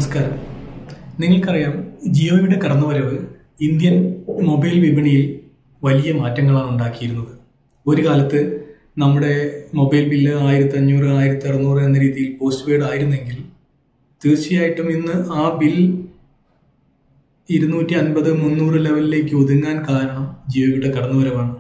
നമസ്കാരം നിങ്ങൾക്കറിയാം ജിയോയുടെ കടന്നുവരവ് Indian mobile വിപണിയിൽ വലിയ മാറ്റങ്ങളാണ് ഉണ്ടാക്കിയിരുന്നത് ഒരു കാലത്ത് നമ്മുടെ മൊബൈൽ ബില്ല് ആയിരത്തി അഞ്ഞൂറ് ആയിരത്തി അറുന്നൂറ് എന്ന രീതിയിൽ പോസ്റ്റ് പെയ്ഡ് ആയിരുന്നെങ്കിൽ തീർച്ചയായിട്ടും ഇന്ന് ആ ബിൽ ഇരുന്നൂറ്റി അൻപത് മുന്നൂറ് ലെവലിലേക്ക് ഒതുങ്ങാൻ കാരണം ജിയോയുടെ കടന്നുവരവാണ്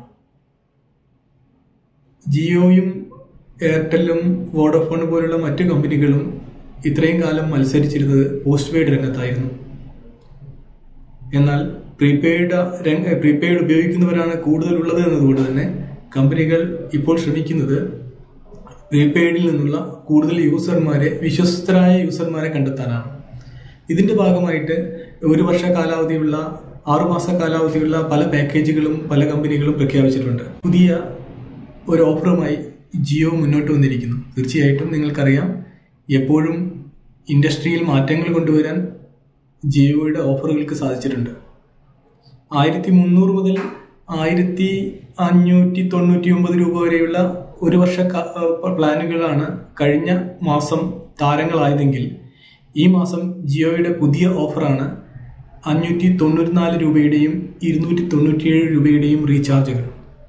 ജിയോയും എയർടെല്ലും വോഡഫോൺ പോലുള്ള മറ്റു കമ്പനികളും ഇത്രയും കാലം മത്സരിച്ചിരുന്നത് പോസ്റ്റ് പെയ്ഡ് രംഗത്തായിരുന്നു എന്നാൽ പ്രീപെയ്ഡ് രംഗ പ്രീപെയ്ഡ് ഉപയോഗിക്കുന്നവരാണ് കൂടുതലുള്ളത് എന്നതുകൊണ്ട് തന്നെ കമ്പനികൾ ഇപ്പോൾ ശ്രമിക്കുന്നത് പ്രീപെയ്ഡിൽ നിന്നുള്ള കൂടുതൽ യൂസർമാരെ വിശ്വസ്തരായ യൂസർമാരെ കണ്ടെത്താനാണ് ഇതിന്റെ ഭാഗമായിട്ട് ഒരു വർഷ കാലാവധിയുള്ള ആറുമാസ കാലാവധിയുള്ള പല പാക്കേജുകളും പല കമ്പനികളും പ്രഖ്യാപിച്ചിട്ടുണ്ട് പുതിയ ഒരു ഓഫറുമായി ജിയോ മുന്നോട്ട് വന്നിരിക്കുന്നു തീർച്ചയായിട്ടും നിങ്ങൾക്കറിയാം എപ്പോഴും ഇൻഡസ്ട്രിയിൽ മാറ്റങ്ങൾ കൊണ്ടുവരാൻ ജിയോയുടെ ഓഫറുകൾക്ക് സാധിച്ചിട്ടുണ്ട് ആയിരത്തി മുന്നൂറ് മുതൽ ആയിരത്തി അഞ്ഞൂറ്റി തൊണ്ണൂറ്റി ഒമ്പത് രൂപ വരെയുള്ള ഒരു വർഷ ക- ഏഹ് പ്ലാനുകളാണ് കഴിഞ്ഞ മാസം താരങ്ങളായതെങ്കിൽ ഈ മാസം ജിയോയുടെ പുതിയ ഓഫറാണ് അഞ്ഞൂറ്റി തൊണ്ണൂറ്റിനാല് രൂപയുടെയും ഇരുന്നൂറ്റി തൊണ്ണൂറ്റിയേഴ് രൂപയുടെയും റീചാർജുകൾ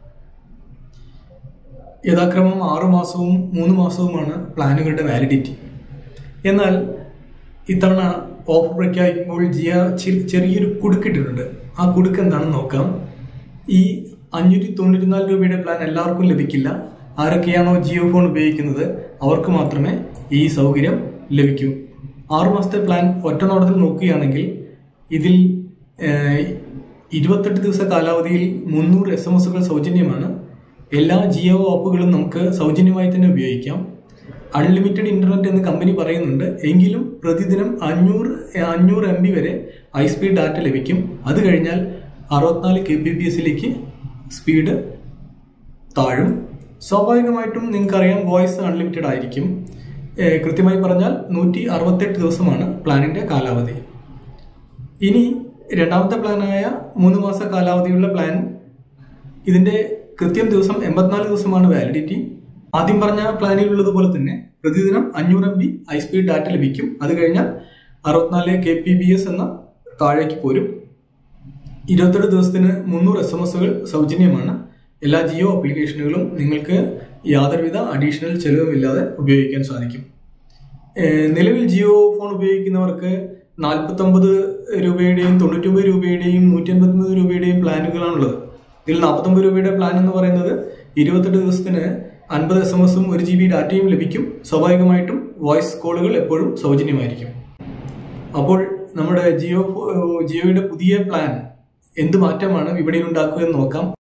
യഥാക്രമം ആറു മാസവും മൂന്ന് മാസവുമാണ് പ്ലാനുകളുടെ വാലിഡിറ്റി എന്നാൽ ഇത്തവണ ഓഫർ പ്രഖ്യാപിക്കുമ്പോൾ ജിയ ചെ- ചെറിയൊരു കുടുക്കിട്ടിട്ടുണ്ട് ആ കുടുക്ക് എന്താണെന്ന് നോക്കാം ഈ അഞ്ഞൂറ്റി തൊണ്ണൂറ്റിനാല് രൂപയുടെ പ്ലാൻ എല്ലാവർക്കും ലഭിക്കില്ല ആരൊക്കെയാണോ ജിയോ ഫോൺ ഉപയോഗിക്കുന്നത് അവർക്ക് മാത്രമേ ഈ സൗകര്യം ലഭിക്കൂ ആറു മാസത്തെ പ്ലാൻ ഒറ്റ നോട്ടത്തിൽ നോക്കുകയാണെങ്കിൽ ഇതിൽ ഏഹ്, ഇരുപത്തെട്ട് ദിവസ കാലാവധിയിൽ മുന്നൂറ് എസ് എം എസുകൾ സൗജന്യമാണ് എല്ലാ ജിയോ ആപ്പുകളും നമുക്ക് സൗജന്യമായി തന്നെ ഉപയോഗിക്കാം അൺലിമിറ്റഡ് ഇന്റർനെറ്റ് എന്ന് കമ്പനി പറയുന്നുണ്ട് എങ്കിലും പ്രതിദിനം അഞ്ഞൂറ് അഞ്ഞൂറ് എം ബി വരെ ഹൈ സ്പീഡ് ഡാറ്റ ലഭിക്കും അത് കഴിഞ്ഞാൽ അറുപത്തിനാല് കെ ബി പി എസിലേക്ക് സ്പീഡ് താഴും സ്വാഭാവികമായിട്ടും നിങ്ങൾക്കറിയാം വോയിസ് അൺലിമിറ്റഡ് ആയിരിക്കും ഏഹ് കൃത്യമായി പറഞ്ഞാൽ നൂറ്റി അറുപത്തെട്ട് ദിവസമാണ് പ്ലാനിന്റെ കാലാവധി ഇനി രണ്ടാമത്തെ പ്ലാനായ മൂന്ന് മാസ കാലാവധിയുള്ള പ്ലാൻ ഇതിന്റെ കൃത്യം ദിവസം എൺപത്തിനാല് ദിവസമാണ് വാലിഡിറ്റി ആദ്യം പറഞ്ഞ പ്ലാനിലുള്ളതുപോലെ തന്നെ പ്രതിദിനം അഞ്ഞൂറ് M B high speed data ലഭിക്കും അത് കഴിഞ്ഞാൽ അറുപത്തിനാല് കെ പി ബി എസ് എന്ന താഴേക്ക് പോരും ഇരുപത്തെട്ട് ദിവസത്തിന് മുന്നൂറ് എസ് എം എസുകൾ സൗജന്യമാണ് എല്ലാ ജിയോ ആപ്ലിക്കേഷനുകളും നിങ്ങൾക്ക് യാതൊരുവിധ അഡീഷണൽ ചെലവുമില്ലാതെ ഉപയോഗിക്കാൻ സാധിക്കും ഏഹ് നിലവിൽ ജിയോ ഫോൺ ഉപയോഗിക്കുന്നവർക്ക് നാൽപ്പത്തൊമ്പത് രൂപയുടെയും തൊണ്ണൂറ്റൊമ്പത് രൂപയുടെയും നൂറ്റി അൻപത്തൊമ്പത് രൂപയുടെയും പ്ലാനുകളാണുള്ളത് ഇതിൽ നാൽപ്പത്തൊമ്പത് രൂപയുടെ പ്ലാൻ എന്ന് പറയുന്നത് ഇരുപത്തെട്ട് ദിവസത്തിന് അൻപത് എസ് എം എസും ഒരു ജി ബി ഡാറ്റയും ലഭിക്കും സ്വാഭാവികമായിട്ടും വോയിസ് കോളുകൾ എപ്പോഴും സൗജന്യമായിരിക്കും അപ്പോൾ നമ്മുടെ ജിയോ ഫോ- ജിയോയുടെ പുതിയ പ്ലാൻ എന്ത് മാറ്റമാണ് വിപണിയിൽ ഉണ്ടാക്കുക എന്ന് നോക്കാം